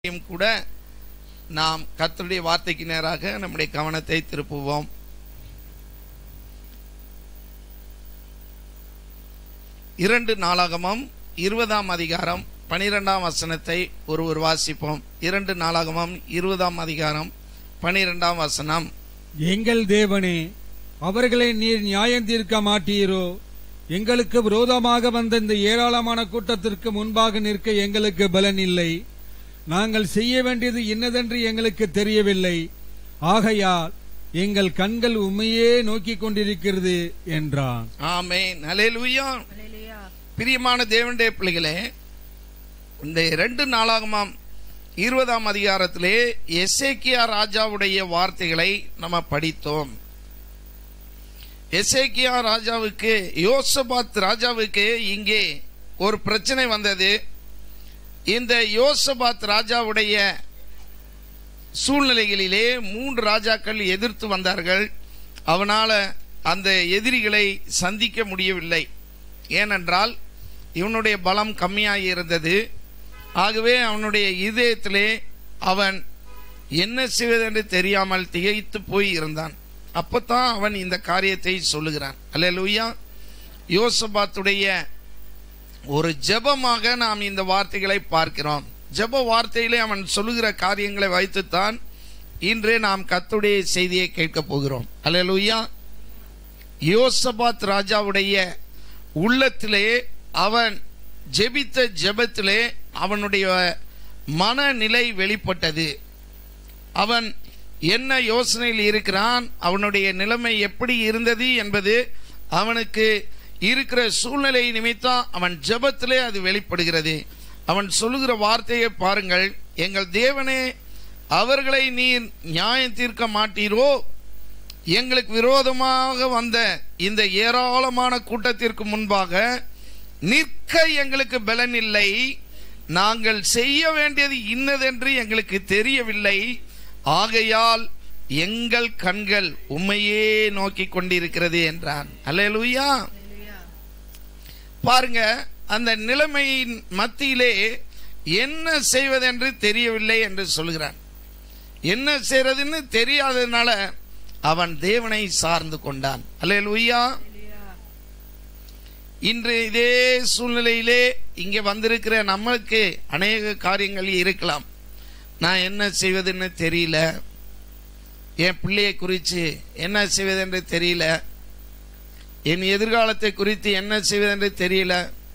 யும் கூட நாம் கர்த்தருடைய வார்த்தைக்கு நேராக நம்முடைய கவனத்தை திருப்புவோம் இரண்டு நாளாகமம் இருபதாம் அதிகாரம் பனிரெண்டாம் வசனத்தை ஒருவர் வாசிப்போம் இரண்டு நாளாகமம் இருபதாம் அதிகாரம் பனிரெண்டாம் வசனம் எங்கள் தேவனே அவர்களை நீர் நியாயம் தீர்க்க மாட்டீரோ எங்களுக்கு விரோதமாக வந்த இந்த ஏராளமான கூட்டத்திற்கு முன்பாக நிற்க எங்களுக்கு பலன் இல்லை நாங்கள் செய்ய வேண்டியது இன்னதென்று எங்களுக்கு தெரியவில்லை ஆகையால் எங்கள் கண்கள் உண்மையே நோக்கிக் கொண்டிருக்கிறது என்றான் ஆமென் ஹalleluya பிரியமான தேவனுடைய பிள்ளைகளே இந்த இரண்டு நாளாகமாம் இருபதாம் அதிகாரத்திலே எசேக்கியா ராஜாவுடைய வார்த்தைகளை நம்ம படித்தோம் எசேக்கியா ராஜாவுக்கு யோசபாத் ராஜாவுக்கு இங்கே ஒரு பிரச்சனை வந்தது இந்த யோசபாத் ராஜாவுடைய சூழ்நிலைகளிலே மூன்று ராஜாக்கள் எதிர்த்து வந்தார்கள் அவனால அந்த எதிரிகளை சந்திக்க முடியவில்லை ஏனென்றால் இவனுடைய பலம் கம்மியாக இருந்தது ஆகவே அவனுடைய இதயத்திலே அவன் என்ன செய்வதென்று தெரியாமல் திகைத்து போய் இருந்தான் அப்பதான் அவன் இந்த காரியத்தை சொல்லுகிறான் அல்லேலூயா யோசபாத்துடைய ஒரு ஜெபமாக நாம் இந்த வார்த்தைகளை பார்க்கிறோம் ஜெப வார்த்தையிலே அவன் சொல்லுகிற காரியங்களை வைத்துத்தான் இன்று நாம் கத்துடைய செய்தியை கேட்கப் போகிறோம் அல்லேலூயா யோசபாத் ராஜாவுடைய உள்ளத்திலே அவன் ஜெபித்த ஜெபத்திலே அவனுடைய மனநிலை வெளிப்பட்டது அவன் என்ன யோசனையில் இருக்கிறான் அவனுடைய நிலைமை எப்படி இருந்தது என்பது அவனுக்கு இருக்கிற சூழ்நிலை நிமித்தம் அவன் ஜெபத்திலே அது வெளிப்படுகிறது அவன் சொல்லுகிற வார்த்தையை பாருங்கள் எங்கள் தேவனே அவர்களை நீர் நியாயம் தீர்க்க மாட்டீரோ எங்களுக்கு விரோதமாக வந்த இந்த ஏராளமான கூட்டத்திற்கு முன்பாக நிற்க எங்களுக்கு பலன் இல்லை நாங்கள் செய்ய வேண்டியது இன்னதென்று எங்களுக்கு தெரியவில்லை ஆகையால் எங்கள் கண்கள் உண்மையே நோக்கி கொண்டிருக்கிறது என்றான் அல்லேலூயா பாருங்க அந்த நிலைமையின் மத்தியிலே என்ன செய்வதென்று தெரியவில்லை என்று சொல்கிறான் என்ன செய்யறதுன்னு தெரியாததுனால அவன் தேவனை சார்ந்து கொண்டான் அல்லேலூயா இன்று இதே சூழ்நிலையிலே இங்கே வந்திருக்கிற நம்மளுக்கு அநேக காரியங்கள் இருக்கலாம் நான் என்ன செய்வதுன்னு தெரியல என் பிள்ளையை குறித்து என்ன செய்வதென்று தெரியல என் எதிர்காலத்தை குறித்து என்ன செய்வதென்று தெரியல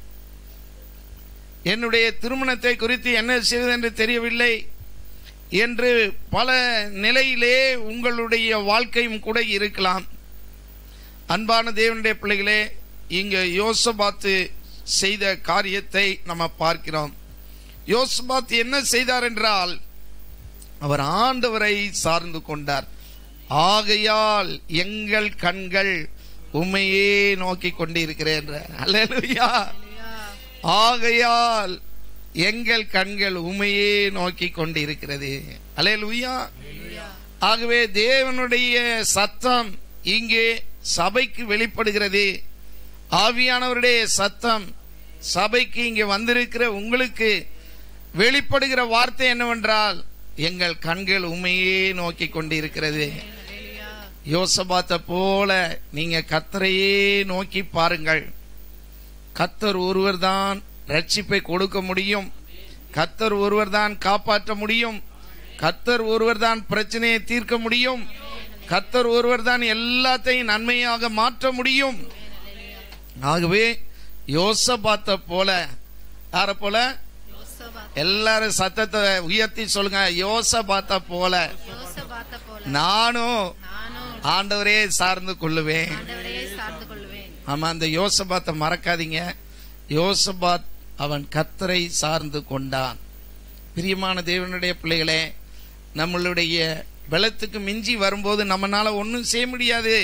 என்னுடைய திருமணத்தை குறித்து என்ன செய்வதென்று தெரியவில்லை என்று பல நிலையிலே உங்களுடைய வாழ்க்கையும் கூட இருக்கலாம் அன்பான தேவனுடைய பிள்ளைகளே இங்க யோசபாத்து செய்த காரியத்தை நம்ம பார்க்கிறோம் யோசபாத் என்ன செய்தார் என்றால் அவர் ஆண்டவரை சார்ந்து கொண்டார் ஆகையால் எங்கள் கண்கள் உண்மையே நோக்கி கொண்டிருக்கிறேன் அல்லேலூயா ஆகையால் எங்கள் கண்கள் உண்மையே நோக்கி கொண்டிருக்கிறது அல்லேலூயா ஆகவே தேவனுடைய சத்தம் இங்கே சபைக்கு வெளிப்படுகிறது ஆவியானவருடைய சத்தம் சபைக்கு இங்கே வந்திருக்கிற உங்களுக்கு வெளிப்படுகிற வார்த்தை என்னவென்றால் எங்கள் கண்கள் உண்மையே நோக்கி கொண்டிருக்கிறது யோசபாத்த போல நீங்க கத்தரையே நோக்கி பாருங்கள் கத்தர் ஒருவர் தான் ரட்சிப்பை கொடுக்க முடியும் கத்தர் ஒருவர் தான் காப்பாற்ற முடியும் கத்தர் ஒருவர் தான் பிரச்சனையை தீர்க்க முடியும் கத்தர் ஒருவர் தான் எல்லாத்தையும் நன்மையாக மாற்ற முடியும் ஆகவே யோசபாத்த போல யார போல எல்லாரும் சத்தத்தை உயர்த்தி சொல்லுங்க யோசபாத்த போல யோசபாத்த போல நானும் நானும் ஆண்டவரே சார்ந்து கொள்ளுவேன் ஆண்டவரையே சார்ந்து கொள்வேன் ஆமா அந்த யோசபாத்தை மறக்காதீங்க யோசபாத் அவன் கத்தரை சார்ந்து கொண்டான் பிரியமான தேவனுடைய பிள்ளைகளே நம்மளுடைய பலத்துக்கு மிஞ்சி வரும்போது நம்மனால ஒன்றும் செய்ய முடியாது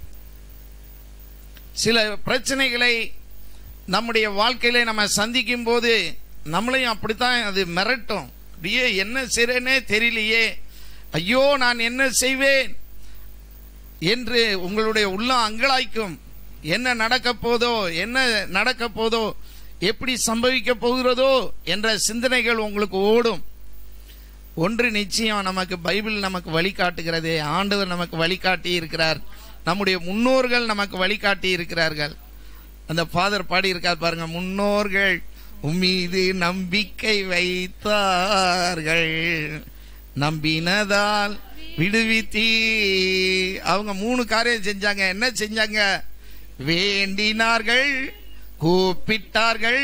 சில பிரச்சனைகளை நம்முடைய வாழ்க்கையில நம்ம சந்திக்கும் போது நம்மளையும் அப்படித்தான் அது மிரட்டும் அப்படியே என்ன செய்றேனே தெரியலையே ஐயோ நான் என்ன செய்வேன் என்று உங்களுடைய உள்ளம் அங்கலாய்க்கும் என்ன நடக்க போதோ என்ன நடக்க போதோ எப்படி சம்பவிக்க போகிறதோ என்ற சிந்தனைகள் உங்களுக்கு ஓடும் ஒன்று நிச்சயம் நமக்கு பைபிள் நமக்கு வழிகாட்டுகிறது ஆண்டவர் நமக்கு வழிகாட்டி இருக்கிறார் நம்முடைய முன்னோர்கள் நமக்கு வழிகாட்டி இருக்கிறார்கள் அந்த ஃபாதர் பாடி இருக்கார் பாருங்க முன்னோர்கள் உம்மீது நம்பிக்கை வைத்தார்கள் நம்பினதால் விடுவித்தீ அவங்க மூணு காரியம் செஞ்சாங்க என்ன செஞ்சாங்க வேண்டினார்கள் கூப்பிட்டார்கள்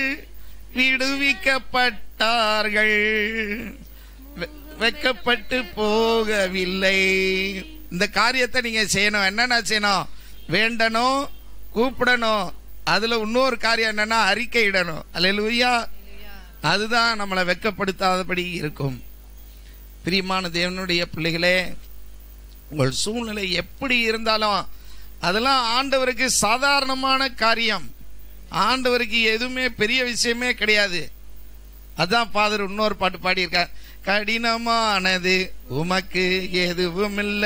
விடுவிக்கப்பட்டார்கள் வெ- வெட்கப்பட்டு போகவில்லை இந்த காரியத்தை நீங்க செய்யணும் என்னென்ன செய்யணும் வேண்டணும் கூப்பிடணும் அதுல இன்னொரு காரியம் என்னன்னா அறிக்கை இடணும் அல்லேலூயா அதுதான் நம்மளை வெட்கப்படுத்தாதபடி இருக்கும் பிரியமான தேவனுடைய பிள்ளைகளே உங்கள் சூழ்நிலை எப்படி இருந்தாலும் அதெல்லாம் ஆண்டவருக்கு சாதாரணமான காரியம் ஆண்டவருக்கு எதுவுமே பெரிய விஷயமே கிடையாது அதான் ஃபாதர் இன்னொரு பாட்டு பாடியிருக்கார் கடினமானது உமக்கு எதுவும் இல்ல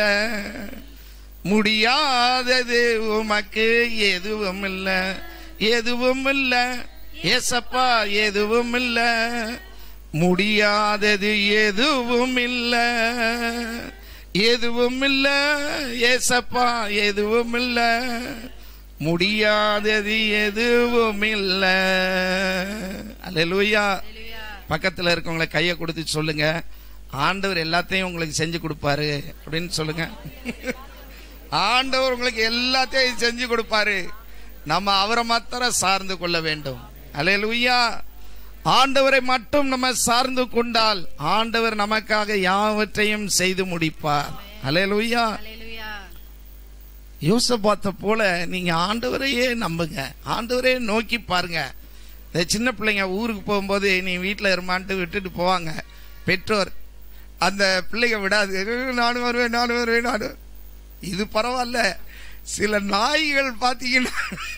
முடியாதது உமக்கு எதுவும் இல்ல எதுவும் இல்ல ஏசப்பா எதுவும் இல்ல முடியாதது எதுவும் இல்ல எதுவும் இல்ல ஏசப்பா எதுவும் இல்ல முடியாதது எதுவும் இல்ல அல்லேலூயா பக்கத்துல இருக்கவங்களை கையை கொடுத்து சொல்லுங்க ஆண்டவர் எல்லாத்தையும் உங்களுக்கு செஞ்சு கொடுப்பாரு அப்படின்னு சொல்லுங்க ஆண்டவர் உங்களுக்கு எல்லாத்தையும் செஞ்சு கொடுப்பாரு நம்ம அவரை மாத்திரம் சார்ந்து கொள்ள வேண்டும் அல்லேலூயா ஆண்டவரை மட்டும் நம்ம சார்ந்து கொண்டால் ஆண்டவர் நமக்காக யாவற்றையும் செய்து முடிப்பார் அல்லேலூயா அல்லேலூயா யோசபாத்த போல நீங்க ஆண்டவரையே நம்புங்க ஆண்டவரே நோக்கி பாருங்க இந்த சின்ன பிள்ளைங்க ஊருக்கு போகும்போது நீ வீட்டில் இருமான்ட்டு விட்டுட்டு போவாங்க பெற்றோர் அந்த பிள்ளைங்க விடாது நானும் வருவேன் நானும் வருவேன் நானும் இது பரவாயில்ல சில நாய்கள் பார்த்தீங்கன்னா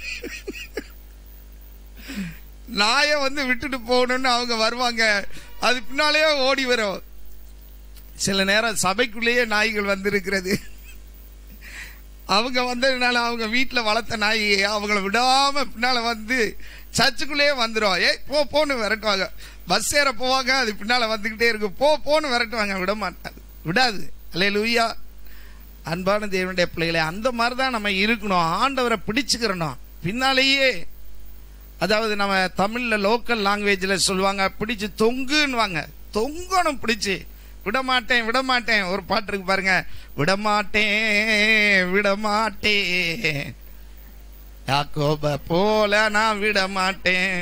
நாயை வந்து விட்டுட்டு போகணும்னு அவங்க வருவாங்க அது பின்னாலேயே ஓடி வரும் சில நேரம் சபைக்குள்ளேயே நாய்கள் வந்திருக்கிறது அவங்க வந்ததுனால அவங்க வீட்டில் வளர்த்த நாய் அவங்கள விடாம பின்னால வந்து சர்ச்சுக்குள்ளேயே வந்துடும் ஏய் போ போன்னு விரட்டுவாங்க பஸ் ஏற போவாங்க அது பின்னால வந்துகிட்டே இருக்கு போ போன்னு விரட்டுவாங்க விட மாட்டாது விடாது அல்லே லூயா அன்பான தேவனுடைய பிள்ளைகளே அந்த மாதிரி தான் நம்ம இருக்கணும் ஆண்டவரை பிடிச்சுக்கிறணும் பின்னாலேயே அதாவது நம்ம தமிழ்ல லோக்கல் லாங்குவேஜ்ல சொல்லுவாங்க பிடிச்சு தொங்குன்னுவாங்க தொங்கணும் பிடிச்சு விடமாட்டேன் விடமாட்டேன் ஒரு பாட்டு இருக்கு பாருங்க விடமாட்டேன் விடமாட்டேன் யாக்கோப போல நான் விடமாட்டேன்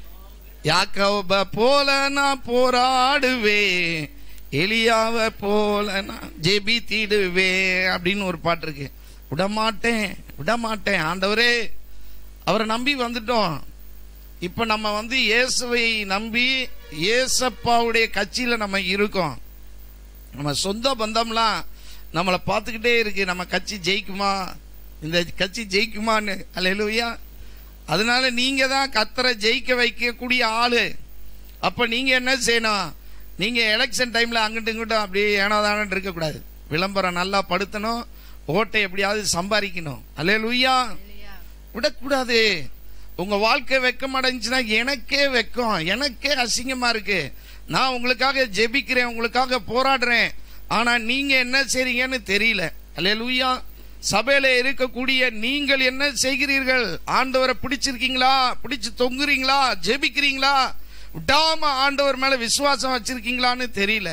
யாக்கோப போல நான் போராடுவேன் எலியாவை போல நான் ஜெபித்திடுவேன் அப்படின்னு ஒரு பாட்டு இருக்கு விடமாட்டேன் விடமாட்டேன் ஆண்டவரே அவரை நம்பி வந்துட்டோம் இப்ப நம்ம வந்து இயேசுவை நம்பி இயேசப்பாவுடைய கட்சியில நம்ம இருக்கோம் நம்ம சொந்த பந்தம்லாம் நம்மளை பார்த்துக்கிட்டே இருக்கு நம்ம கட்சி ஜெயிக்குமா இந்த கட்சி ஜெயிக்குமான்னு அல்லேலூயா அதனால நீங்க தான் கத்தரை ஜெயிக்க வைக்கக்கூடிய ஆளு அப்ப நீங்க என்ன செய்யணும் நீங்க எலெக்ஷன் டைம்ல அங்கிட்டு இங்கிட்டும் அப்படியே ஏனோதானு இருக்கக்கூடாது விளம்பரம் நல்லா படுத்தணும் ஓட்டை எப்படியாவது சம்பாதிக்கணும் அல்லேலூயா விடக்கூடாது உங்க வாழ்க்கை வெக்கம் அடைஞ்சுன்னா எனக்கே வெக்கம் எனக்கே அசிங்கமா இருக்கு நான் உங்களுக்காக ஜெபிக்கிறேன் உங்களுக்காக போராடுறேன் ஆனா நீங்க என்ன செய்றீங்கன்னு தெரியல அல்லேலூயா சபையில இருக்கக்கூடிய நீங்கள் என்ன செய்கிறீர்கள் ஆண்டவரை பிடிச்சிருக்கீங்களா பிடிச்சு தொங்குறீங்களா ஜெபிக்கிறீங்களா விடாம ஆண்டவர் மேல விசுவாசம் வச்சிருக்கீங்களான்னு தெரியல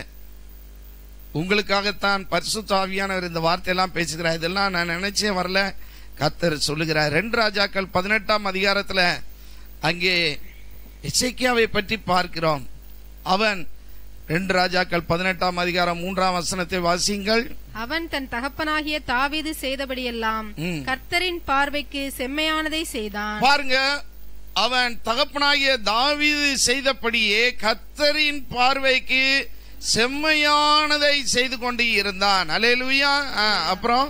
உங்களுக்காகத்தான் பரிசுத்த ஆவியானவர் இந்த வார்த்தையெல்லாம் பேசுகிறார் இதெல்லாம் நான் நினைச்சே வரல கத்தர் சொல்லுகிறார் ரெண்டு ராஜாக்கள் பதினெட்டாம் அதிகாரத்துல அங்கே எசேக்கியாவை பற்றி பார்க்கிறோம் அவன் ரெண்டு ராஜாக்கள் பதினெட்டாம் அதிகாரம் மூன்றாம் வசனத்தை வாசியுங்கள் அவன் தன் தகப்பனாகிய தாவீது செய்தபடியெல்லாம் ம். கர்த்தரின் பார்வைக்கு செம்மையானதை செய்தான் பாருங்க அவன் தகப்பனாகிய தாவீது செய்தபடியே கத்தரின் பார்வைக்கு செம்மையானதை செய்து கொண்டு இருந்தான் அலேலுயா அப்புறம்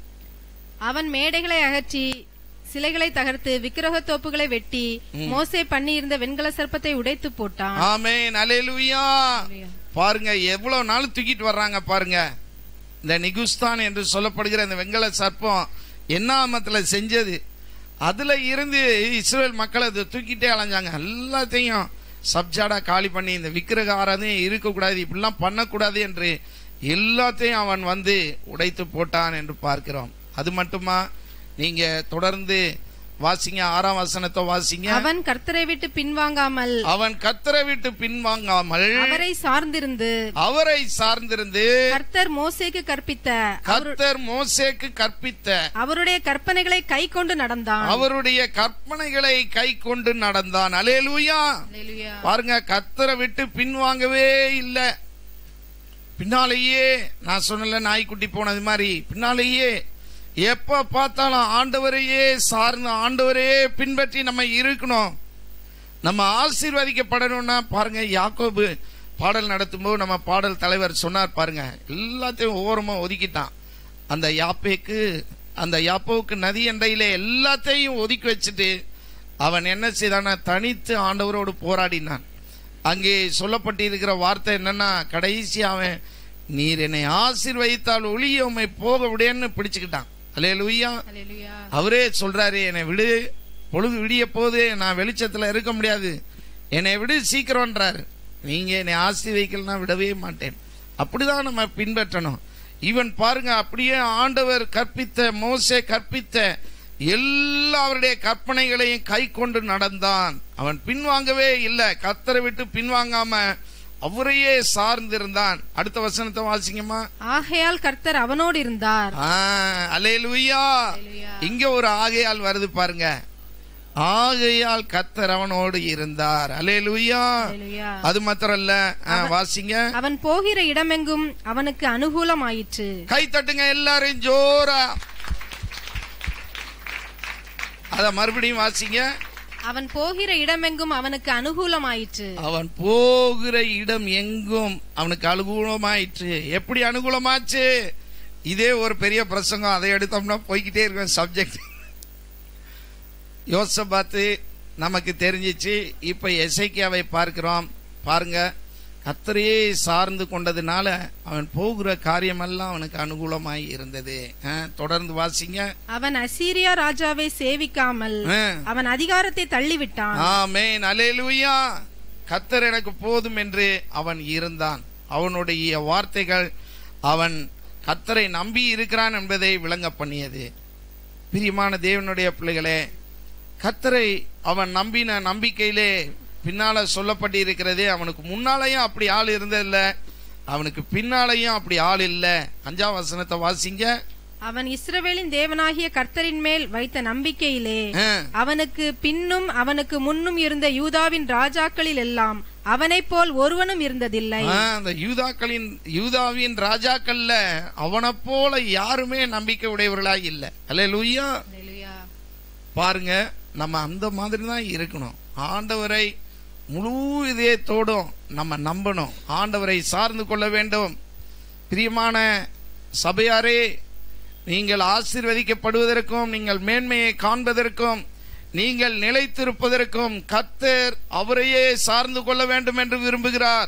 அவன் மேடைகளை அகற்றி சிலைகளை தகர்த்து விக்கிரக தோப்புகளை வெட்டி மோசே பண்ணியிருந்த வெண்கல சர்ப்பத்தை உடைத்து போட்டான் ஆமென் அலேலுயா பாருங்க எவ்வளவு நாள் தூக்கிட்டு வர்றாங்க பாருங்க இந்த நிகுஸ்தான் என்று சொல்லப்படுகிற இந்த வெங்கல சர்ப்பம் என்னாமத்துல செஞ்சது அதுல இருந்து இஸ்ரேல் மக்கள் அதை தூக்கிட்டே அலைஞ்சாங்க எல்லாத்தையும் சப்ஜாடா காலி பண்ணி இந்த விக்கிரக ஆராதனை இருக்கக்கூடாது இப்படிலாம் பண்ணக்கூடாது என்று எல்லாத்தையும் அவன் வந்து உடைத்து போட்டான் என்று பார்க்கிறோம் அது மட்டுமா நீங்க தொடர்ந்து வாசிங்க ஆறாம் வசனத்தை வாசிங்க அவன் கர்த்தரை விட்டு பின்வாங்காமல் அவன் கத்தரை விட்டு பின்வாங்காமல் அவரை சார்ந்திருந்து அவரை சார்ந்திருந்து கர்த்தர் மோசேக்கு கற்பித்த கர்த்தர் மோசேக்கு கற்பித்த அவருடைய கற்பனைகளை கை கொண்டு நடந்தான் அவருடைய கற்பனைகளை கை கொண்டு நடந்தான் அலேலூயா அல்லேலூயா. பாருங்க கத்தரை விட்டு பின்வாங்கவே இல்லை பின்னாலேயே நான் சொன்னல நாய்க்குட்டி போனது மாதிரி பின்னாலேயே எப்ப பார்த்தாலும் ஆண்டவரையே சார்ந்து ஆண்டவரையே பின்பற்றி நம்ம இருக்கணும் நம்ம ஆசீர்வதிக்கப்படணும்னா பாருங்க யாக்கோபு பாடல் நடத்தும்போது நம்ம பாடல் தலைவர் சொன்னார் பாருங்க எல்லாத்தையும் ஓரமா ஒதுக்கிட்டான் அந்த யாப்பேக்கு அந்த யாப்போவுக்கு நதி அண்டையிலே எல்லாத்தையும் ஒதுக்கி வச்சுட்டு அவன் என்ன செய்தானா தனித்து ஆண்டவரோடு போராடினான் அங்கே சொல்லப்பட்டிருக்கிற வார்த்தை என்னன்னா கடைசி அவன் நீர் என்னை ஆசீர்வதித்தால் ஒளிய உம்மை போக விடேன்னு பிடிச்சுக்கிட்டான் அல்லே லூயா அல்லேலூயா. அவரே சொல்றாரு என்னை விடு பொழுது விடிய போது நான் வெளிச்சத்துல இருக்க முடியாது என்னை விடு சீக்கிரம்ன்றாரு நீங்க என்னை ஆசீர்வதிக்கலனா விடவே மாட்டேன் அப்படிதான் நம்ம பின்பற்றணும் இவன் பாருங்க அப்படியே ஆண்டவர் கற்பித்த மோசே கற்பித்த எல்லா அவருடைய கற்பனைகளையும் கை கொண்டு நடந்தான் அவன் பின்வாங்கவே இல்லை கத்தரை விட்டு பின்வாங்காம அவரையே சார்ந்திருந்தான் அடுத்த வசனத்தை வாசிங்கம்மா ஆகையால் கர்த்தர் அவனோடு இருந்தார் அலேலுயா இங்க ஒரு ஆகையால் வருது பாருங்க ஆகையால் கத்தர் அவனோடு இருந்தார் அலேலுயா அல்லேலூயா. அது மாத்திரம் இல்ல ஆ, வாசிங்க அவன் போகிற இடமெங்கும் அவனுக்கு அனுகூலமாயிற்று கை தட்டுங்க எல்லாரும் ஜோரா அத மறுபடியும் வாசிங்க அவன் போகிற இடமெங்கும் அவனுக்கு அனுகூலமாயிற்று அவன் போகிற இடம் எங்கும் அவனுக்கு அனுகூலமாயிற்று எப்படி அனுகூலமாச்சு இதே ஒரு பெரிய பிரசங்கம் அதை எடுத்தோம்னா போய்கிட்டே இருக்கும் சப்ஜெக்ட் யோசபாத்து நமக்கு தெரிஞ்சிச்சு இப்ப எசைக்கியாவை பார்க்கிறோம் பாருங்க கத்தரையே சார்ந்து கொண்டதுனால அவன் போகிற காரியமெல்லாம் அவனுக்கு அனுகூலமாய் இருந்தது ஆ, தொடர்ந்து வாசிங்க அவன் அசீரியா ராஜாவை சேவிக்காமல் ஆ. அவன் அதிகாரத்தை தள்ளிவிட்டான் ஆமென் அல்லேலூயா கத்தர் எனக்கு போதும் என்று அவன் இருந்தான் அவனுடைய வார்த்தைகள் அவன் கத்தரை நம்பி இருக்கிறான் என்பதை விளங்க பண்ணியது பிரியமான தேவனுடைய பிள்ளைகளே கத்தரை அவன் நம்பின நம்பிக்கையிலே பின்னால சொல்லப்பட்டு இருக்கிறது அவனுக்கு முன்னாலேயும் அப்படி ஆள் இருந்ததில்ல அவனுக்கு பின்னாலேயும் அப்படி ஆள் இல்ல அஞ்சாம் வசனத்தை வாசிங்க அவன் இஸ்ரவேலின் தேவனாகிய கர்த்தரின் மேல் வைத்த நம்பிக்கையிலே ஆ. அவனுக்கு பின்னும் அவனுக்கு முன்னும் இருந்த யூதாவின் ராஜாக்களில் எல்லாம் அவனைப் போல் ஒருவனும் இருந்ததில்லை ஆ, அந்த யூதாக்களின் யூதாவின் ராஜாக்கள்ல அவனைப் போல யாருமே நம்பிக்கை உடையவர்களா இல்ல அல்ல லூயா பாருங்க நம்ம அந்த மாதிரி தான் இருக்கணும் ஆண்டவரை முழு இதயத்தோடும் நம்ம நம்பணும் ஆண்டவரை சார்ந்து கொள்ள வேண்டும் பிரியமான சபையாரே நீங்கள் ஆசீர்வதிக்கப்படுவதற்கும் நீங்கள் மேன்மையை காண்பதற்கும் நீங்கள் நிலைத்திருப்பதற்கும் கத்தர் அவரையே சார்ந்து கொள்ள வேண்டும் என்று விரும்புகிறார்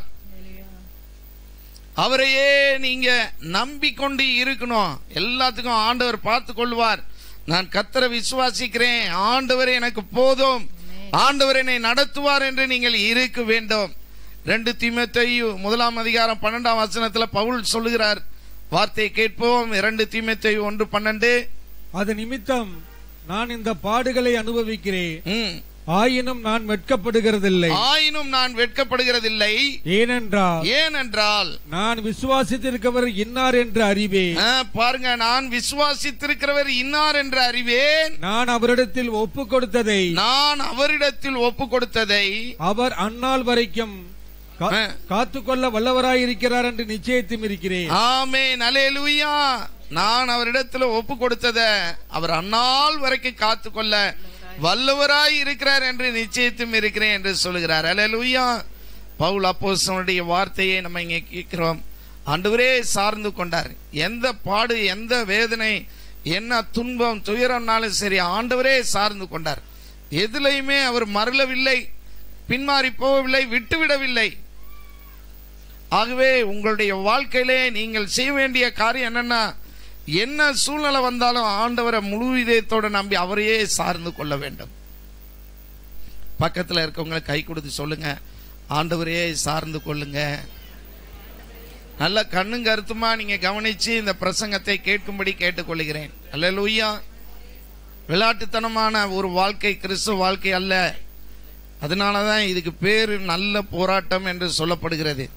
அவரையே நீங்க நம்பிக்கொண்டு இருக்கணும் எல்லாத்துக்கும் ஆண்டவர் பார்த்து கொள்வார் நான் கத்தரை விசுவாசிக்கிறேன் ஆண்டவர் எனக்கு போதும் ஆண்டவர் என்னை நடத்துவார் என்று நீங்கள் இருக்க வேண்டும் ரெண்டு தீமத்தையு முதலாம் அதிகாரம் பன்னெண்டாம் வசனத்துல பவுல் சொல்லுகிறார் வார்த்தையை கேட்போம் இரண்டு தீமத்தையு ஒன்று பன்னெண்டு அது நிமித்தம் நான் இந்த பாடுகளை அனுபவிக்கிறேன் ம். ஆயினும் நான் வெட்கப்படுகிறதில்லை ஆயினும் நான் வெட்கப்படுகிறதில்லை ஏனென்றால் ஏனென்றால் நான் விசுவாசித்திருக்கவர் இன்னார் என்று அறிவேன் ஆ, பாருங்க நான் விசுவாசித்திருக்கிறவர் இன்னார் என்று அறிவேன் நான் அவரிடத்தில் ஒப்பு கொடுத்ததை நான் அவரிடத்தில் ஒப்பு கொடுத்ததை அவர் அந்நாள் வரைக்கும் கா- ஆ. காத்துக்கொள்ள வல்லவராயிருக்கிறார் என்று நிச்சயித்தும் இருக்கிறேன் ஆமென் அல்லேலூயா நான் அவரிடத்தில் ஒப்பு கொடுத்தத அவர் அந்நாள் வரைக்கும் காத்துக்கொள்ள வல்லவராய் இருக்கிறார் என்று நிச்சயித்தும் இருக்கிறேன் என்று சொல்லுகிறார் அல்லேலூயா பவுல் அப்போஸ்தலனுடைய வார்த்தையை நம்ம இங்கே கேட்கிறோம் ஆண்டவரே சார்ந்து கொண்டார் எந்த பாடு எந்த வேதனை என்ன துன்பம் துயரம்னாலும் சரி ஆண்டவரே சார்ந்து கொண்டார் எதுலையுமே அவர் மறலவில்லை பின்மாறி போகவில்லை விட்டுவிடவில்லை ஆகவே உங்களுடைய வாழ்க்கையிலே நீங்கள் செய்ய வேண்டிய காரியம் என்னன்னா என்ன சூழ்நிலை வந்தாலும் ஆண்டவரை முழு இதயத்தோட நம்பி அவரையே சார்ந்து கொள்ள வேண்டும் பக்கத்துல இருக்கவங்களை கை கொடுத்து சொல்லுங்க ஆண்டவரே சார்ந்து கொள்ளுங்க நல்ல கண்ணும் கருத்துமா நீங்க கவனிச்சு இந்த பிரசங்கத்தை கேட்கும்படி கேட்டுக்கொள்கிறேன் அல்லேலூயா விளையாட்டுத்தனமான ஒரு வாழ்க்கை கிறிஸ்துவ வாழ்க்கை அல்ல அதனாலதான் இதுக்கு பேரு நல்ல போராட்டம் என்று சொல்லப்படுகிறது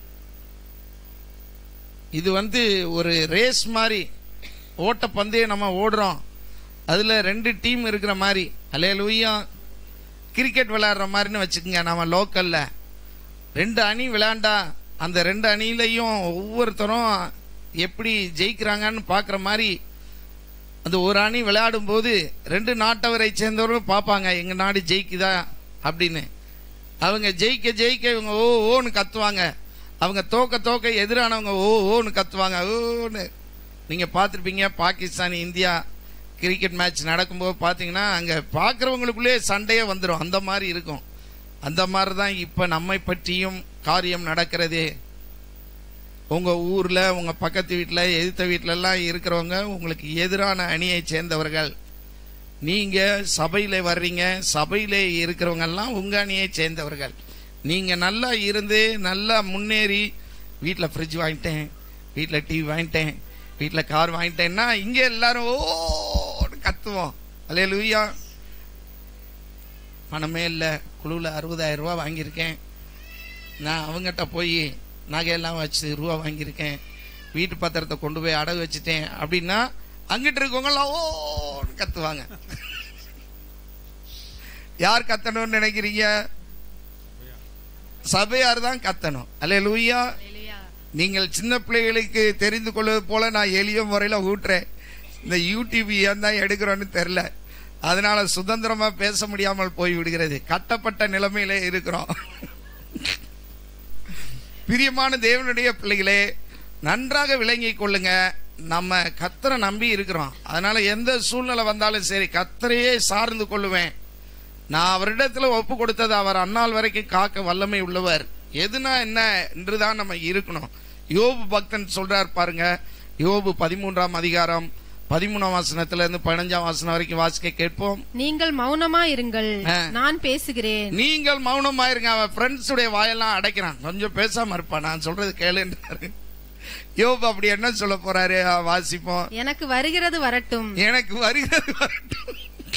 இது வந்து ஒரு ரேஸ் மாதிரி ஓட்டப்பந்தயம் நம்ம ஓடுறோம் அதுல ரெண்டு டீம் இருக்கிற மாதிரி அல்லேலூயா கிரிக்கெட் விளையாடுற மாதிரின்னு வச்சுக்கோங்க நம்ம லோக்கல்ல ரெண்டு அணி விளையாண்டா அந்த ரெண்டு அணியிலையும் ஒவ்வொருத்தரும் எப்படி ஜெயிக்கிறாங்கன்னு பார்க்குற மாதிரி அந்த ஒரு அணி விளையாடும் போது ரெண்டு நாட்டவரை சேர்ந்தவரும் பார்ப்பாங்க எங்க நாடு ஜெயிக்குதா அப்படின்னு அவங்க ஜெயிக்க ஜெயிக்க இவங்க ஓ ஓன்னு கத்துவாங்க அவங்க தோக்க தோக்க எதிரானவங்க ஓ ஓன்னு கத்துவாங்க ஓன்னு நீங்க பார்த்துருப்பீங்க பாகிஸ்தான் இந்தியா கிரிக்கெட் மேட்ச் நடக்கும்போது பார்த்தீங்கன்னா அங்க பார்க்குறவங்களுக்குள்ளே சண்டையே வந்துடும் அந்த மாதிரி இருக்கும் அந்த மாதிரி தான் இப்போ நம்மை பற்றியும் காரியம் நடக்கிறது உங்க ஊர்ல உங்க பக்கத்து வீட்டுல எதிர்த்த வீட்டுல எல்லாம் இருக்கிறவங்க உங்களுக்கு எதிரான அணியை சேர்ந்தவர்கள் நீங்க சபையில வர்றீங்க சபையில இருக்கிறவங்க எல்லாம் உங்க அணியை சேர்ந்தவர்கள் நீங்க நல்லா இருந்து நல்லா முன்னேறி வீட்டுல ஃப்ரிட்ஜ் வாங்கிட்டேன் வீட்டுல டிவி வாங்கிட்டேன் வீட்டுல கார் வாங்கிட்டேன்னா இங்க எல்லாரும் ஓ கத்துவோம் அல்லே லூயா பணமே இல்லை குழுவில் அறுபதாயிரம் ரூபா வாங்கியிருக்கேன் நான் அவங்ககிட்ட போய் நகையெல்லாம் வச்சு ரூபா வாங்கியிருக்கேன் வீட்டு பத்திரத்தை கொண்டு போய் அடகு வச்சுட்டேன் அப்படின்னா அங்கிட்டு இருக்கவங்கலாம் ஓ கத்துவாங்க யார் கத்தணும்னு நினைக்கிறீங்க சபையார் தான் கத்தணும் அல்ல லூயா நீங்கள் சின்ன பிள்ளைகளுக்கு தெரிந்து கொள்வது போல நான் எளிய முறையில் ஊட்டுறேன் இந்த யூடியூப் ஏன் தான் எடுக்கிறோன்னு தெரில அதனால சுதந்திரமா பேச முடியாமல் போய் விடுகிறது கட்டப்பட்ட நிலைமையிலே இருக்கிறோம் பிரியமான தேவனுடைய பிள்ளைகளே நன்றாக விளங்கிக் கொள்ளுங்க நம்ம கத்தரை நம்பி இருக்கிறோம் அதனால எந்த சூழ்நிலை வந்தாலும் சரி கத்தரையே சார்ந்து கொள்ளுவேன் நான் அவரிடத்துல ஒப்பு கொடுத்தது அவர் அந்நாள் வரைக்கும் காக்க வல்லமை உள்ளவர் எதுனா என்ன என்றுதான் நம்ம இருக்கணும் யோபு பக்தன் சொல்றார் பாருங்க யோபு பதிமூன்றாம் அதிகாரம் பதிமூணாம் வசனத்துல இருந்து பதினஞ்சாம் வசனம் வரைக்கும் வாசிக்க கேட்போம் நீங்கள் மௌனமா இருங்கள் ஆ. நான் பேசுகிறேன் நீங்கள் மௌனமாயிருங்க அவன் ஃப்ரெண்ட்ஸ் உடைய வாயெல்லாம் அடைக்கிறான் கொஞ்சம் பேசாம இருப்பான் நான் சொல்றது கேளுன்றாரு யோபு அப்படி என்ன சொல்ல போறாரு ஆ, வாசிப்போம் எனக்கு வருகிறது வரட்டும் எனக்கு வருகிறது வரட்டும்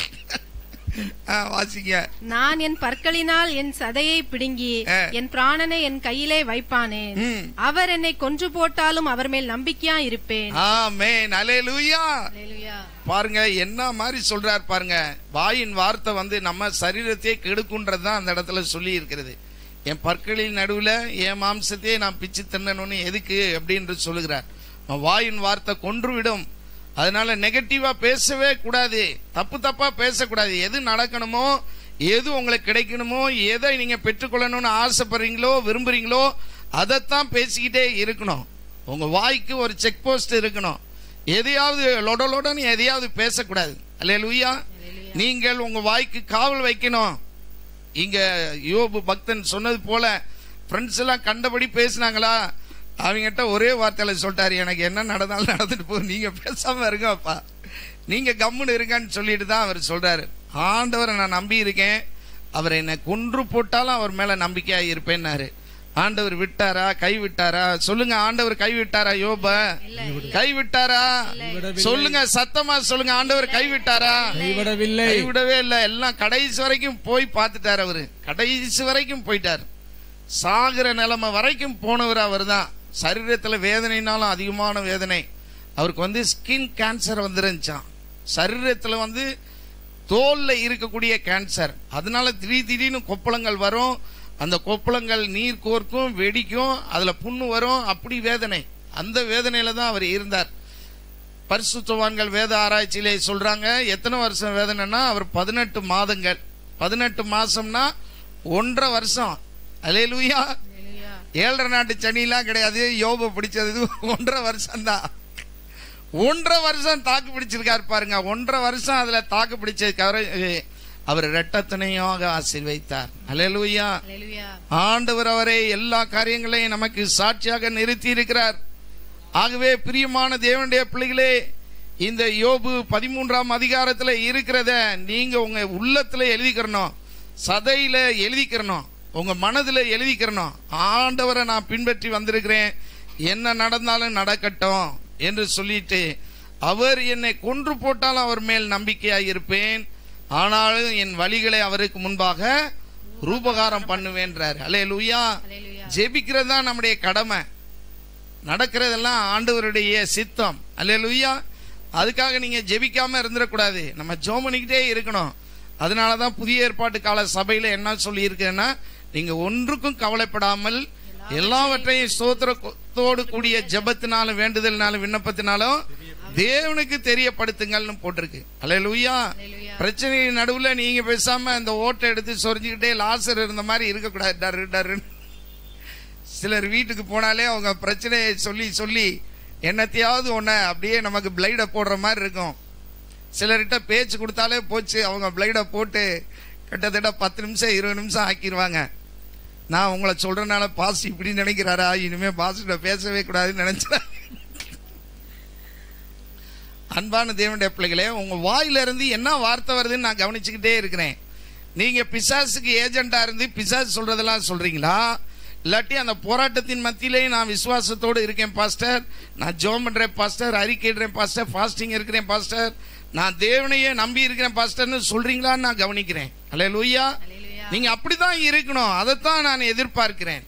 ஆ, வாசிங்க நான் என் பற்களினால் என் சதையை பிடுங்கி ஆ. என் பிராணனை என் கையிலே வைப்பானேன் ம். அவர் என்னை கொன்று போட்டாலும் அவர் மேல் நம்பிக்கையா இருப்பேன் ஆமென் அல்லேலூயா அல்லேலூயா. பாருங்க என்ன மாதிரி சொல்றார் பாருங்க வாயின் வார்த்தை வந்து நம்ம சரீரத்தையே கெடுக்குன்றது தான் அந்த இடத்துல சொல்லி இருக்கிறது என் பற்களின் நடுவுல என் மாம்சத்தையே நான் பிச்சு தின்னணும்னு எதுக்கு அப்படின்னு சொல்லுகிறார் அவன் வாயின் வார்த்தை கொன்றுவிடும் அதனால நெகட்டிவா பேசவே கூடாது தப்பு தப்பா பேசக்கூடாது எது நடக்கணுமோ எது உங்களுக்கு கிடைக்கணுமோ எதை நீங்க பெற்றுக்கொள்ளணும்னு ஆசைப்படுறீங்களோ விரும்புறீங்களோ அதைத்தான் பேசிக்கிட்டே இருக்கணும் உங்க வாய்க்கு ஒரு செக் போஸ்ட் இருக்கணும் எதையாவது லொட லொடன்னு எதையாவது பேசக்கூடாது அல்லேலூயா நீங்கள் உங்க வாய்க்கு காவல் வைக்கணும் இங்க யோபு பக்தன் சொன்னது போல ஃப்ரெண்ட்ஸ் எல்லாம் கண்டபடி பேசினாங்களா அவங்ககிட்ட ஒரே வார்த்தையில சொல்லிட்டாரு எனக்கு என்ன நடந்தாலும் நடந்துட்டு போ நீங்க பேசாம இருங்கப்பா நீங்க கம்முன்னு இருங்கன்னு சொல்லிட்டு தான் அவர் சொல்றாரு ஆண்டவரை நான் நம்பி இருக்கேன் அவர் என்னை கொன்று போட்டாலும் அவர் மேல நம்பிக்கையா இருப்பேன்னாரு ஆண்டவர் விட்டாரா கை விட்டாரா சொல்லுங்க ஆண்டவர் கை விட்டாரா யோப கை விட்டாரா சொல்லுங்க சத்தமா சொல்லுங்க ஆண்டவர் கை விட்டாரா கைவிடவில்லை கைவிடவே இல்லை எல்லாம் கடைசி வரைக்கும் போய் பார்த்துட்டார் அவரு கடைசி வரைக்கும் போயிட்டார் சாகிற நிலைமை வரைக்கும் போனவர் அவர் தான் சரீரத்துல வேதனைனாலும் அதிகமான வேதனை அவருக்கு வந்து ஸ்கின் கேன்சர் வந்துருந்துச்சான் சரீரத்துல வந்து தோல்ல இருக்கக்கூடிய கேன்சர் அதனால திடீர் திடீர்னு கொப்பளங்கள் வரும் அந்த கொப்பளங்கள் நீர் கோர்க்கும் வெடிக்கும் அதுல புண்ணு வரும் அப்படி வேதனை அந்த வேதனையில தான் அவர் இருந்தார் பரிசுத்தவான்கள் வேத ஆராய்ச்சியிலே சொல்றாங்க எத்தனை வருஷம் வேதனைன்னா அவர் பதினெட்டு மாதங்கள் பதினெட்டு மாசம்னா ஒன்றரை வருஷம் அலேலூயா அல்லேலூயா. ஏழரை நாட்டு சனிலாம் கிடையாது யோப பிடிச்சது ஒன்றரை வருஷம் தான் ஒன்றரை வருஷம் தாக்கு பிடிச்சிருக்காரு பாருங்க ஒன்றரை வருஷம் அதுல தாக்கு பிடிச்சதுக்கு அவர் ரெட்டத்தனையாக ஆசீர்வைத்தார் அலேலூயா அல்லேலூயா. ஆண்டவர் அவரை எல்லா காரியங்களையும் நமக்கு சாட்சியாக நிறுத்தி இருக்கிறார் ஆகவே பிரியமான தேவனுடைய பிள்ளைகளே இந்த யோபு பதிமூன்றாம் அதிகாரத்துல இருக்கிறத நீங்க உங்க உள்ளத்துல எழுதிக்கிறணும் சதையில எழுதிக்கிறணும் உங்க மனதுல எழுதிக்கிறணும் ஆண்டவரை நான் பின்பற்றி வந்திருக்கிறேன் என்ன நடந்தாலும் நடக்கட்டும் என்று சொல்லிட்டு அவர் என்னை கொன்று போட்டாலும் அவர் மேல் நம்பிக்கையாய் இருப்பேன் ஆனாலும் என் வழிகளை அவருக்கு முன்பாக ரூபகாரம் பண்ணுவேன்றார் அலே லூயா அல்லேலூயா. ஜெபிக்கிறது தான் நம்முடைய கடமை நடக்கிறதெல்லாம் ஆண்டவருடைய சித்தம் அல்லேலூயா அதுக்காக நீங்க ஜெபிக்காம இருந்துடக்கூடாது நம்ம ஜோம் பண்ணிக்கிட்டே இருக்கணும் அதனால தான் புதிய ஏற்பாட்டு கால சபையில என்ன சொல்லி இருக்கேன்னா நீங்க ஒன்றுக்கும் கவலைப்படாமல் எல்லாவற்றையும் ஸ்தோத்திரத்தோடு கூடிய ஜெபத்தினாலும் வேண்டுதல்னாலும் விண்ணப்பத்தினாலும் தேவனுக்கு தெரியப்படுத்துங்கள்னு போட்டிருக்கு அல்லேலூயா அல்லேலூயா. பிரச்சனை நடுவுல நீங்க பேசாம இந்த ஓட்டை எடுத்து சொரிஞ்சுக்கிட்டே லாசர் இருந்த மாதிரி இருக்கக்கூடாது டரு டருன்னு சிலர் வீட்டுக்கு போனாலே அவங்க பிரச்சனையை சொல்லி சொல்லி என்னத்தையாவது ஒன்ன அப்படியே நமக்கு பிளைட போடுற மாதிரி இருக்கும் சிலர்கிட்ட பேச்சு கொடுத்தாலே போச்சு அவங்க பிளைட போட்டு கிட்டத்தட்ட பத்து நிமிஷம் இருபது நிமிஷம் ஆக்கிடுவாங்க நான் உங்களை சொல்றதுனால பாஸ் இப்படி நினைக்கிறாரா இனிமே பாஸ்கிட்ட பேசவே கூடாதுன்னு நினைச்சேன் அன்பான தேவனுடைய பிள்ளைகளே உங்க வாயில இருந்து என்ன வார்த்தை வருதுன்னு நான் கவனிச்சுக்கிட்டே இருக்கிறேன் நீங்க பிசாசுக்கு ஏஜென்டா இருந்து பிசாசு சொல்றதெல்லாம் சொல்றீங்களா இல்லாட்டி அந்த போராட்டத்தின் மத்தியிலே நான் விசுவாசத்தோடு இருக்கேன் பாஸ்டர் நான் ஜோம் பண்றேன் பாஸ்டர் அறிக்கையிடுறேன் பாஸ்டர் ஃபாஸ்டிங் இருக்கிறேன் பாஸ்டர் நான் தேவனையே நம்பி இருக்கிறேன் பாஸ்டர்னு சொல்றீங்களான்னு நான் கவனிக்கிறேன் அல்ல லூயா அல்லேலூயா. நீங்க அப்படிதான் இருக்கணும் அதைத்தான் நான் எதிர்பார்க்கிறேன்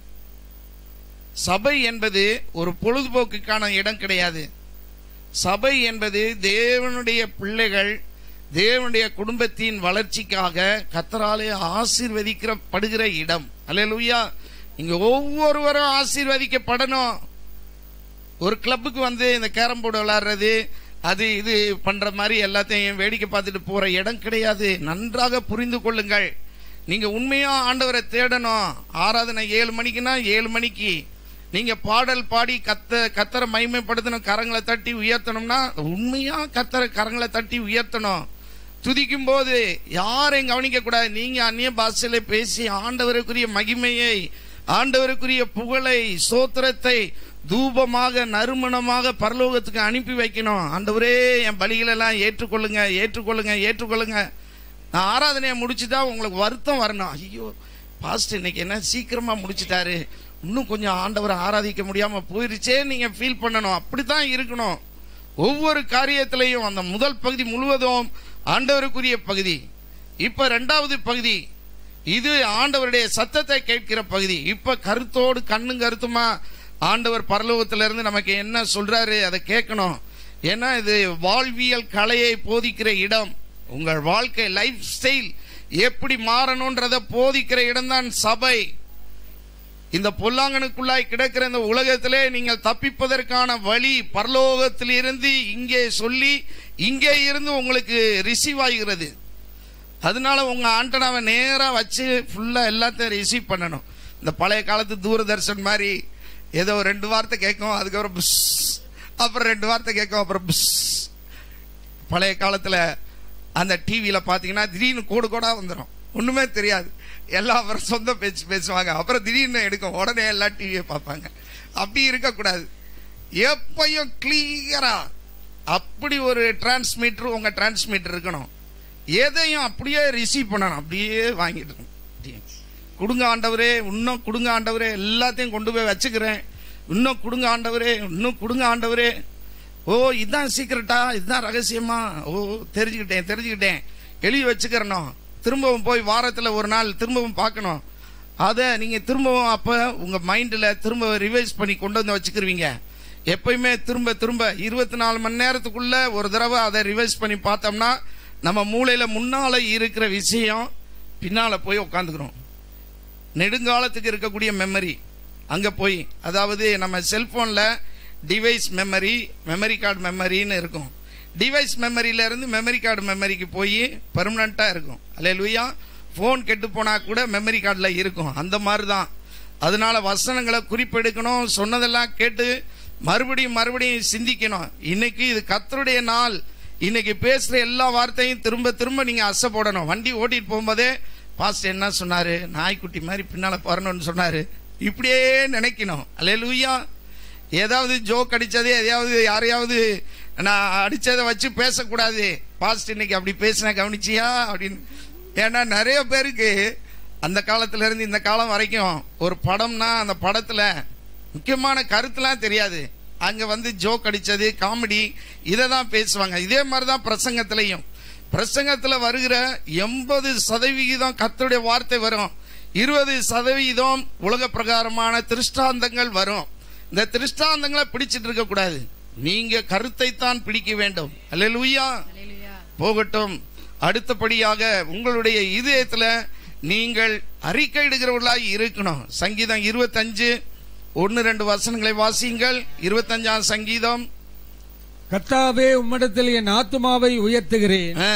சபை என்பது ஒரு பொழுதுபோக்குக்கான இடம் கிடையாது சபை என்பது தேவனுடைய பிள்ளைகள் தேவனுடைய குடும்பத்தின் வளர்ச்சிக்காக கத்தராலே ஆசீர்வதிக்கப்படுகிற இடம் அல்லேலூயா நீங்க ஒவ்வொருவரும் ஆசீர்வதிக்கப்படணும் ஒரு கிளப்புக்கு வந்து இந்த கேரம் போர்டு விளையாடுறது அது இது பண்ற மாதிரி எல்லாத்தையும் வேடிக்கை பார்த்துட்டு போற இடம் கிடையாது நன்றாக புரிந்து கொள்ளுங்கள் நீங்க உண்மையா ஆண்டவரை தேடணும் ஆராதனை ஏழு மணிக்குன்னா ஏழு மணிக்கு நீங்க பாடல் பாடி கத்த கத்தரை மைமைப்படுத்தணும் கரங்களை தட்டி உயர்த்தணும்னா உண்மையா கத்தரை கரங்களை தட்டி உயர்த்தணும் துதிக்கும் போது யாரையும் கவனிக்க கூடாது நீங்க அந்நிய பாஷையில பேசி ஆண்டவருக்குரிய மகிமையை ஆண்டவருக்குரிய புகழை சோத்திரத்தை தூபமாக நறுமணமாக பரலோகத்துக்கு அனுப்பி வைக்கணும் ஆண்டவரே என் பலிகளெல்லாம் ஏற்றுக்கொள்ளுங்க ஏற்றுக்கொள்ளுங்க ஏற்றுக்கொள்ளுங்க நான் ஆராதனையை முடிச்சுட்டா உங்களுக்கு வருத்தம் வரணும் ஐயோ பாஸ்ட் இன்னைக்கு என்ன சீக்கிரமா முடிச்சிட்டாரு இன்னும் கொஞ்சம் ஆண்டவரை ஆராதிக்க முடியாம போயிருச்சே நீங்க ஃபீல் பண்ணணும் அப்படித்தான் இருக்கணும் ஒவ்வொரு காரியத்திலையும் அந்த முதல் பகுதி முழுவதும் ஆண்டவருக்குரிய பகுதி இப்ப ரெண்டாவது பகுதி இது ஆண்டவருடைய சத்தத்தை கேட்கிற பகுதி இப்ப கருத்தோடு கண்ணும் கருத்துமா ஆண்டவர் பரலோகத்திலிருந்து நமக்கு என்ன சொல்றாரு அதை கேட்கணும் ஏன்னா இது வாழ்வியல் கலையை போதிக்கிற இடம் உங்கள் வாழ்க்கை லைஃப் ஸ்டைல் எப்படி மாறணும்ன்றத போதிக்கிற இடம்தான் சபை இந்த பொல்லாங்கனுக்குள்ளாய் கிடக்கிற இந்த உலகத்திலே நீங்கள் தப்பிப்பதற்கான வழி பரலோகத்திலிருந்து இங்கே சொல்லி இங்கே இருந்து உங்களுக்கு ரிசீவ் ஆகிறது அதனால உங்க ஆண்டனாவை நேரா வச்சு ஃபுல்லா எல்லாத்தையும் ரிசீவ் பண்ணணும் இந்த பழைய காலத்து தூரதர்ஷன் மாதிரி ஏதோ ரெண்டு வார்த்தை கேட்கும் அதுக்கப்புறம் புஸ் அப்புறம் ரெண்டு வார்த்தை கேட்கும் அப்புறம் புஸ் பழைய காலத்துல அந்த டிவியில பாத்தீங்கன்னா திடீர்னு கோடு கோடா வந்துடும் ஒண்ணுமே தெரியாது எல்லாம் அப்புறம் சொந்த பேச்சு பேசுவாங்க அப்புறம் திடீர்னு எடுக்கும் உடனே எல்லாம் டிவியை பார்ப்பாங்க அப்படி இருக்கக்கூடாது எப்பயும் கிளியரா அப்படி ஒரு டிரான்ஸ்மிட்டர் உங்க டிரான்ஸ்மிட்டர் இருக்கணும் எதையும் அப்படியே ரிசீவ் பண்ணணும் அப்படியே வாங்கிட்டு இருக்கணும். அப்படியே. கொடுங்க ஆண்டவரே இன்னும் கொடுங்க ஆண்டவரே எல்லாத்தையும் கொண்டு போய் வச்சுக்கிறேன் இன்னும் கொடுங்க ஆண்டவரே இன்னும் கொடுங்க ஆண்டவரே ஓ இதுதான் சீக்கிரட்டா இதுதான் ரகசியமா ஓ தெரிஞ்சுக்கிட்டேன் தெரிஞ்சுக்கிட்டேன் எழுதி வச்சுக்கிறணும் திரும்பவும் போய் வாரத்துல ஒரு நாள் திரும்பவும் பார்க்கணும் அதை நீங்க திரும்பவும் அப்ப உங்க மைண்ட்ல திரும்ப ரிவைஸ் பண்ணி கொண்டு வந்து வச்சுக்கிருவீங்க எப்பயுமே திரும்ப திரும்ப இருபத்தி நாலு மணி நேரத்துக்குள்ள ஒரு தடவை அதை ரிவைஸ் பண்ணி பார்த்தோம்னா நம்ம மூளையில முன்னால இருக்கிற விஷயம் பின்னால போய் உட்காந்துக்கிறோம் நெடுங்காலத்துக்கு இருக்கக்கூடிய மெமரி அங்க போய் அதாவது நம்ம செல்போன்ல டிவைஸ் மெமரி மெமரி கார்டு மெமரின்னு இருக்கும் டிவைஸ் மெமரியில இருந்து மெமரி கார்டு மெமரிக்கு போய் பெர்மனண்டா இருக்கும் அல்ல லூயா போன் கெட்டு போனா கூட மெமரி கார்டில் இருக்கும் அந்த மாதிரி தான் அதனால வசனங்களை குறிப்பெடுக்கணும் சொன்னதெல்லாம் கேட்டு மறுபடியும் மறுபடியும் சிந்திக்கணும் இன்னைக்கு இது கத்தருடைய நாள் இன்னைக்கு பேசுற எல்லா வார்த்தையும் திரும்ப திரும்ப நீங்க அசை போடணும் வண்டி ஓட்டிட்டு போகும்போதே பாஸ்ட் என்ன சொன்னாரு நாய்க்குட்டி மாதிரி பின்னால போறணும்னு சொன்னாரு இப்படியே நினைக்கணும் அல்லேலூயா ஏதாவது ஜோக் அடிச்சது எதையாவது யாரையாவது நான் அடிச்சதை வச்சு பேசக்கூடாது பாஸ்ட் இன்னைக்கு அப்படி பேசின கவனிச்சியா அப்படின்னு ஏன்னா நிறைய பேருக்கு அந்த காலத்துல இருந்து இந்த காலம் வரைக்கும் ஒரு படம்னா அந்த படத்துல முக்கியமான கருத்துலாம் தெரியாது அங்க வந்து ஜோக் அடிச்சது காமெடி இதை தான் பேசுவாங்க இதே மாதிரி தான் பிரசங்கத்திலையும் பிரசங்கத்துல வருகிற எண்பது சதவிகிதம் கர்த்தருடைய வார்த்தை வரும் இருபது சதவிகிதம் உலக பிரகாரமான திருஷ்டாந்தங்கள் வரும் இந்த திருஷ்டாந்தங்களை பிடிச்சிட்டு இருக்க கூடாது நீங்க கருத்தை தான் பிடிக்க வேண்டும் அல்லேலூயா அல்லேலூயா. போகட்டும் அடுத்தபடியாக உங்களுடைய இதயத்துல நீங்கள் அறிக்கையிடுகிறவர்களாய் இருக்கணும் சங்கீதம் இருபத்தஞ்சு ஒன்னு ரெண்டு வசனங்களை வாசியுங்கள் இருபத்தஞ்சாம் சங்கீதம் கர்த்தாவே உம்மிடத்தில் என் ஆத்துமாவை உயர்த்துகிறேன் ஆ,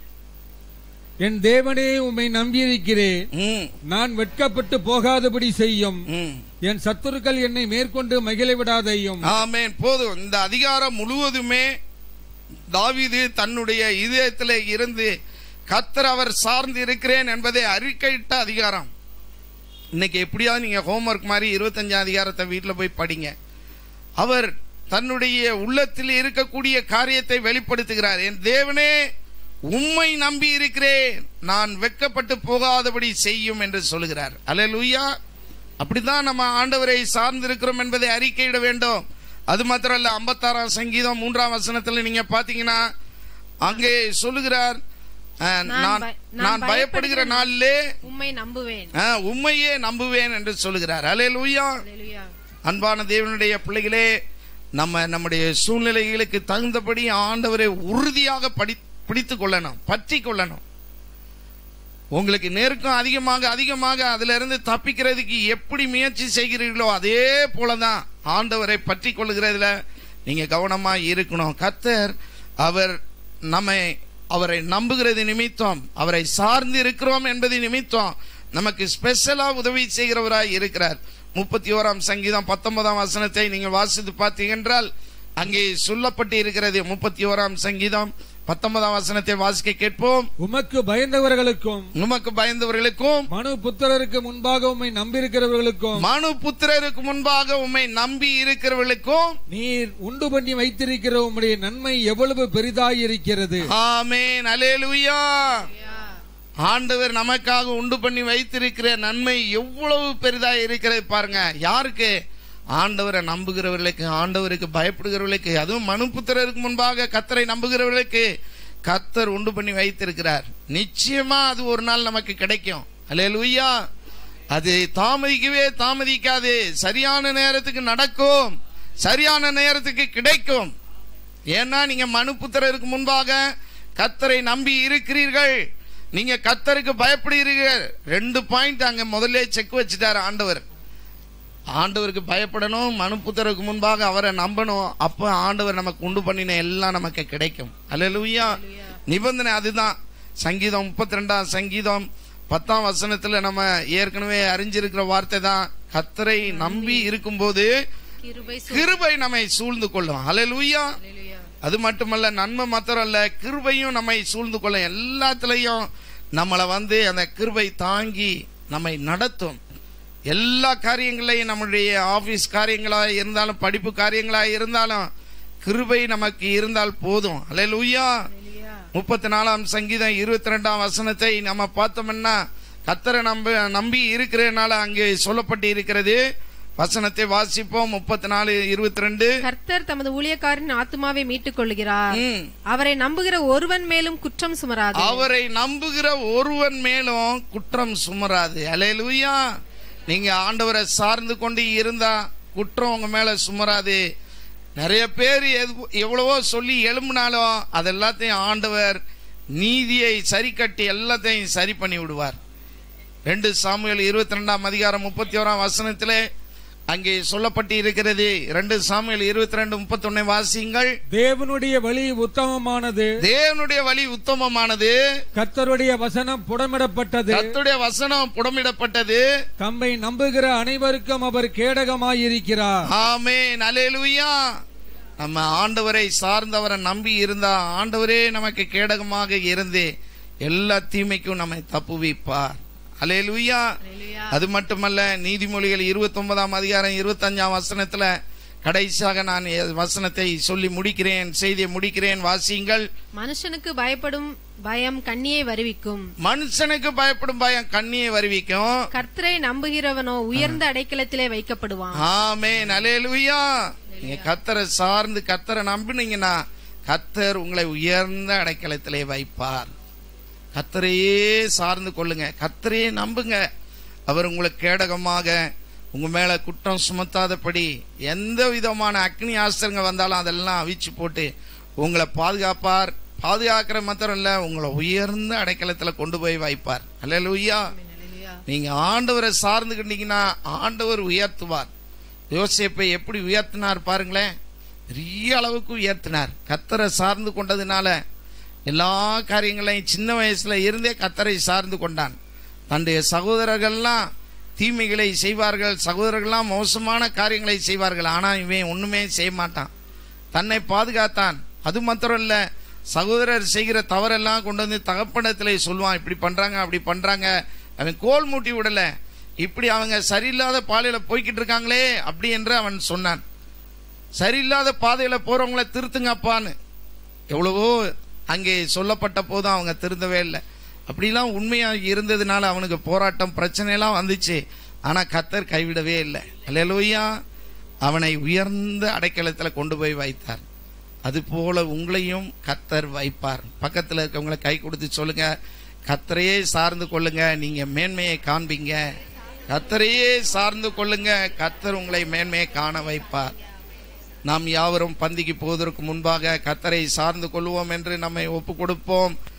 என் தேவனே உம்மை நம்பியிருக்கிறேன் ம், நான் வெட்கப்பட்டு போகாதபடி செய்யும் ம். என் சத்துருக்கள் என்னை மேற்கொண்டு மகிழ விடாதையும் ஆமென் போதும் இந்த அதிகாரம் முழுவதுமே தாவீது தன்னுடைய இதயத்திலே இருந்து கத்தர் அவர் சார்ந்து இருக்கிறேன் என்பதை அறிக்கையிட்ட அதிகாரம் இன்னைக்கு எப்படியாவது நீங்க ஹோம்ஒர்க் மாதிரி இருபத்தஞ்சாம் அதிகாரத்தை வீட்டில் போய் படிங்க அவர் தன்னுடைய உள்ளத்தில் இருக்கக்கூடிய காரியத்தை வெளிப்படுத்துகிறார் என் தேவனே உம்மை நம்பி இருக்கிறேன் நான் வெட்கப்பட்டு போகாதபடி செய்யும் என்று சொல்லுகிறார் அல்லேலூயா அப்படிதான் நம்ம ஆண்டவரை சார்ந்திருக்கிறோம் என்பதை அறிக்கையிட வேண்டும் அது மாத்திரம் இல்ல ஐம்பத்தாறாம் சங்கீதம் மூன்றாம் வசனத்துல நீங்க பாத்தீங்கன்னா அங்கே சொல்லுகிறார் அஹ், நான் நான் பய- நான் நான் பயப்படுகிற பயப்படுகிற நாளிலே உம்மை நம்புவேன் அஹ், உம்மையே நம்புவேன் என்று சொல்லுகிறார் அல்லேலூயா அல்லேலூயா. அன்பான தேவனுடைய பிள்ளைகளே நம்ம நம்முடைய சூழ்நிலைகளுக்கு தகுந்தபடி ஆண்டவரை உறுதியாக படி பிடித்துக் கொள்ளணும் பற்றி கொள்ளணும் உங்களுக்கு நெருக்கம் அதிகமாக அதிகமாக அதுல இருந்து தப்பிக்கிறதுக்கு எப்படி முயற்சி செய்கிறீர்களோ அதே போலதான் ஆண்டவரை பற்றி கொள்ளுகிறதுல நீங்க கவனமா இருக்கணும் கர்த்தர் அவர் நம்மை அவரை நம்புகிறது நிமித்தம் அவரை சார்ந்து இருக்கிறோம் என்பது நிமித்தம் நமக்கு ஸ்பெஷலா உதவி செய்கிறவராய் இருக்கிறார் முப்பத்தி ஓராம் சங்கீதம் பத்தொன்பதாம் வசனத்தை நீங்கள் வாசித்து பார்த்தீங்க என்றால் அங்கே சொல்லப்பட்டு இருக்கிறது முப்பத்தி ஓராம் சங்கீதம் பத்தொன்பதாம் வசனத்தை வாசிக்க கேட்போம் உமக்கு பயந்தவர்களுக்கும் உமக்கு பயந்தவர்களுக்கும் மனு புத்திரருக்கு முன்பாக உம்மை நம்பியிருக்கிறவர்களுக்கும் மனு புத்திரருக்கு முன்பாக உம்மை நம்பி இருக்கிறவர்களுக்கும் நீர் உண்டு பண்ணி வைத்திருக்கிற உம்முடைய நன்மை எவ்வளவு பெரிதாயிருக்கிறது ஆமென் அலேலுயா ஆண்டவர் நமக்காக உண்டு பண்ணி வைத்திருக்கிற நன்மை எவ்வளவு பெரிதா இருக்கிறது பாருங்க யாருக்கு ஆண்டவரை நம்புகிறவர்களுக்கு ஆண்டவருக்கு பயப்படுகிறவர்களுக்கு அதுவும் மனுபுத்திரருக்கு முன்பாக கத்தரை நம்புகிறவர்களுக்கு கத்தர் உண்டு பண்ணி வைத்திருக்கிறார் நிச்சயமா அது ஒரு நாள் நமக்கு கிடைக்கும் அல்லேலூயா அது தாமதிக்கவே தாமதிக்காது சரியான நேரத்துக்கு நடக்கும் சரியான நேரத்துக்கு கிடைக்கும் ஏன்னா நீங்க மனுபுத்திரருக்கு முன்பாக கத்தரை நம்பி இருக்கிறீர்கள் நீங்க கத்தருக்கு பயப்படுகிறீர்கள் ரெண்டு பாயிண்ட் அங்க முதல்ல செக் வச்சுட்டாரு ஆண்டவர் ஆண்டவருக்கு பயப்படணும் மனுபுத்திரருக்கு முன்பாக அவரை நம்பணும் அப்ப ஆண்டவர் நமக்கு உண்டு பண்ணின எல்லாம் நமக்கு கிடைக்கும் அல்லேலூயா நிபந்தனை அதுதான் சங்கீதம் முப்பத்தி ரெண்டாம் சங்கீதம் பத்தாம் வசனத்துல நம்ம ஏற்கனவே அறிஞ்சிருக்கிற வார்த்தை தான் கத்தரை நம்பி இருக்கும்போது கிருபை சு- கிருபை நம்மை சூழ்ந்து கொள்ளும் அல்லேலூயா அல்லேலூயா. அது மட்டுமல்ல நன்மை மாத்திரம் அல்ல கிருபையும் நம்மை சூழ்ந்து கொள்ளும் எல்லாத்துலயும் நம்மளை வந்து அந்த கிருபை தாங்கி நம்மை நடத்தும் எல்லா காரியங்களையும் நம்முடைய ஆபீஸ் காரியங்களா இருந்தாலும் படிப்பு காரியங்களா இருந்தாலும் கிருபை நமக்கு இருந்தால் போதும் அல்லேலூயா அல்லேலூயா. முப்பத்தி நாலாம் சங்கீதம் இருபத்தி ரெண்டாம் வசனத்தை நம்ம பார்த்தோம்னா கத்தரை நம்ப நம்பி இருக்கிறதுனால அங்கே சொல்லப்பட்டு இருக்கிறது வசனத்தை வாசிப்போம் முப்பத்தி நாலு இருபத்தி ரெண்டு கர்த்தர் தமது ஊழியக்காரரின் ஆத்துமாவை மீட்டுக் கொள்கிறார் ம். அவரை நம்புகிற ஒருவன் மேலும் குற்றம் சுமராது அவரை நம்புகிற ஒருவன் மேலும் குற்றம் சுமராது அலையலுயா நீங்க ஆண்டவரை சார்ந்து கொண்டு இருந்தா குற்றம் உங்க மேல சுமராது நிறைய பேர் எது- எவ்வளவோ சொல்லி எழும்பினாலும் அது எல்லாத்தையும் ஆண்டவர் நீதியை சரி கட்டி எல்லாத்தையும் சரி பண்ணி விடுவார் ரெண்டு சாமுவேல் இருபத்தி ரெண்டாம் அதிகாரம் முப்பத்தி ஓராம் வசனத்திலே அங்கே சொல்லப்பட்டு இருக்கிறது ரெண்டு சாமுவேல் இருபத்தி ரெண்டு முப்பத்தி வாசியுங்கள் தேவனுடைய வழி உத்தமமானது தேவனுடைய வழி உத்தமமானது கர்த்தருடைய வசனம் புடமிடப்பட்டது கர்த்தருடைய வசனம் புடமிடப்பட்டது தம்மை நம்புகிற அனைவருக்கும் அவர் கேடகமாயிருக்கிறார் ஆமென் அல்லேலூயா நம்ம ஆண்டவரை சார்ந்தவரை நம்பி இருந்தா ஆண்டவரே நமக்கு கேடகமாக இருந்து எல்லா தீமைக்கும் நம்மை தப்புவிப்பார் அல்லேலூயா அல்லேலூயா. அது மட்டுமல்ல நீதிமொழிகள் இருபத்தி ஒன்பதாம் அதிகாரம் இருபத்தஞ்சாம் வசனத்துல கடைசியாக நான் எ- வசனத்தை சொல்லி முடிக்கிறேன் செய்தியை முடிக்கிறேன் வாசியுங்கள் மனுஷனுக்கு பயப்படும் பயம் கண்ணியை வருவிக்கும் மனுஷனுக்கு பயப்படும் பயம் கண்ணியை வருவிக்கும் கர்த்தரை நம்புகிறவனோ உயர்ந்த அடைக்கலத்திலே வைக்கப்படுவான் ஆமே நலேலுயா நீங்க கத்தரை சார்ந்து கத்தரை நம்பினீங்கன்னா கத்தர் உங்களை உயர்ந்த அடைக்கலத்திலே வைப்பார் கத்தரையே சார்ந்து கொள்ளுங்க கத்தரையே நம்புங்க அவர் உங்களுக்கு கேடகமாக உங்க மேல குற்றம் சுமத்தாதபடி எந்த விதமான அக்னி ஆசிரங்க வந்தாலும் அதெல்லாம் அவிச்சு போட்டு உங்களை பாதுகாப்பார் பாதுகாக்கிற மாத்திரம் இல்ல உங்களை உயர்ந்த அடைக்கலத்துல கொண்டு போய் வைப்பார் அல்லேலூயா நீங்க ஆண்டவரை சார்ந்துக்கிட்டீங்கன்னா ஆண்டவர் உயர்த்துவார் யோசேப்பை எப்படி உயர்த்தினார் பாருங்களேன் பெரிய அளவுக்கு உயர்த்தினார் கத்தரை சார்ந்து கொண்டதுனால எல்லா காரியங்களையும் சின்ன வயசுல இருந்தே கத்தரை சார்ந்து கொண்டான் தன்னுடைய சகோதரர்கள்லாம் தீமைகளை செய்வார்கள் சகோதரர்கள்லாம் மோசமான காரியங்களை செய்வார்கள் ஆனா இவன் ஒண்ணுமே செய்ய மாட்டான் தன்னை பாதுகாத்தான் அது மாத்திரம் இல்ல சகோதரர் செய்கிற தவறெல்லாம் கொண்டு வந்து தகப்பனத்திலே சொல்லுவான் இப்படி பண்றாங்க அப்படி பண்றாங்க அவன் கோல் மூட்டி விடல இப்படி அவங்க சரியில்லாத பாதையில போய்கிட்டு இருக்காங்களே அப்படி என்று அவன் சொன்னான் சரியில்லாத பாதையில போறவங்கள திருத்துங்கப்பான்னு எவ்வளவோ அங்கே சொல்லப்பட்ட போதும் அவங்க திருந்தவே இல்லை அப்படிலாம் உண்மையா இருந்ததுனால அவனுக்கு போராட்டம் பிரச்சனை எல்லாம் வந்துச்சு ஆனா கத்தர் கைவிடவே இல்லை அல்லேலூயா அவனை உயர்ந்த அடைக்கலத்துல கொண்டு போய் வைத்தார் அது போல உங்களையும் கத்தர் வைப்பார் பக்கத்துல இருக்கவங்களை கை கொடுத்து சொல்லுங்க கத்தரையே சார்ந்து கொள்ளுங்க நீங்க மேன்மையை காண்பீங்க கத்தரையே சார்ந்து கொள்ளுங்க கத்தர் உங்களை மேன்மையை காண வைப்பார் நாம் யாவரும் பந்திக்கு போவதற்கு முன்பாக கத்தரை சார்ந்து கொள்வோம் என்று நம்மை ஒப்பு கொடுப்போம்